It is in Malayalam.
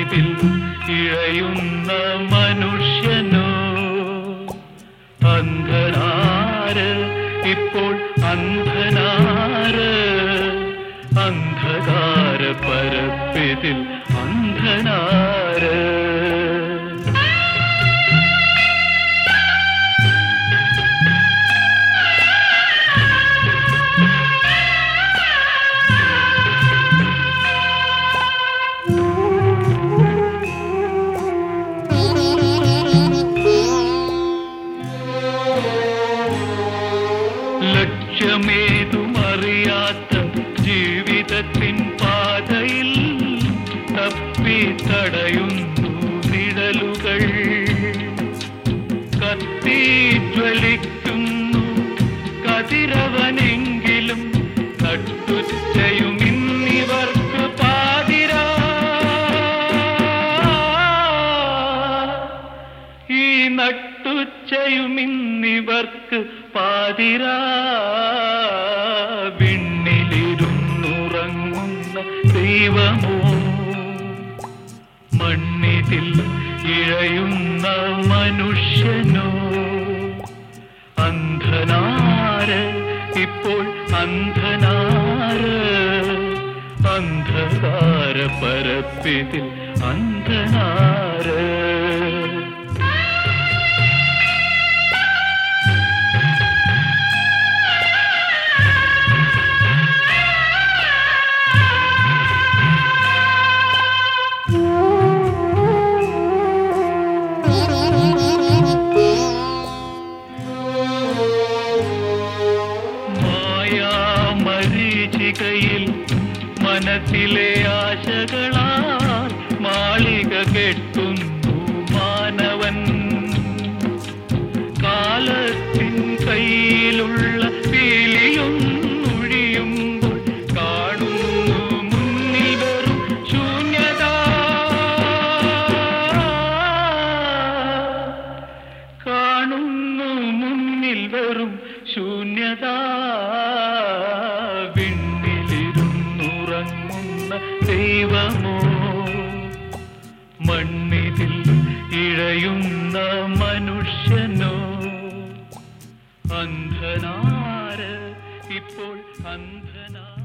മണ്ണിതിൽ ഇഴയുന്ന മനുഷ്യനോ അന്ധനാര് ഇപ്പോൾ അന്ധനാര് അന്ധകാര പരപ്പിതിൽ അന്ധനാര് ലക്ഷ്യമേതുമറിയാത്ത ജീവിതത്തിൻ പാതയിൽ തപ്പി തടയുന്നു നിഴലുകൾ കത്തി ജ്വലിക്കുന്നു കതിരവനെങ്കിലും നട്ടുച്ചയും ഇന്നിവർക്ക് പാതിരാ ഈ നട്ടുച്ചയും ഇന്നിവർക്ക് പാതിരാ വിണ്ണിലിരുന്നുറങ്ങുന്ന ദൈവമോ മണ്ണിതിൽ ഇഴയുന്ന മനുഷ്യനോ അന്ധനാര് ഇപ്പോൾ അന്ധനാര് അന്ധകാര പരപ്പിതിൽ അന്ധനാര് മായാമരീചികയിൽ മനസ്സിലെ ആശകളാൽ മാളിക കെട്ടുന്നു മാനവൻ കാലത്തിൻ കയ്യിലുള്ള പീലിയൊന്നൊഴിയുമ്പോൾ കാണുന്നു മുന്നിൽ വെറും ശൂന്യത കാണുന്നു മുന്നിൽ വെറും ശൂന്യത വിണ്ണിലിരുന്നുറങ്ങുന്ന ദൈവമോ മണ്ണിതിൽ ഇഴയുന്ന മനുഷ്യനോ അന്ധനാര് ഇപ്പോൾ അന്ധനാ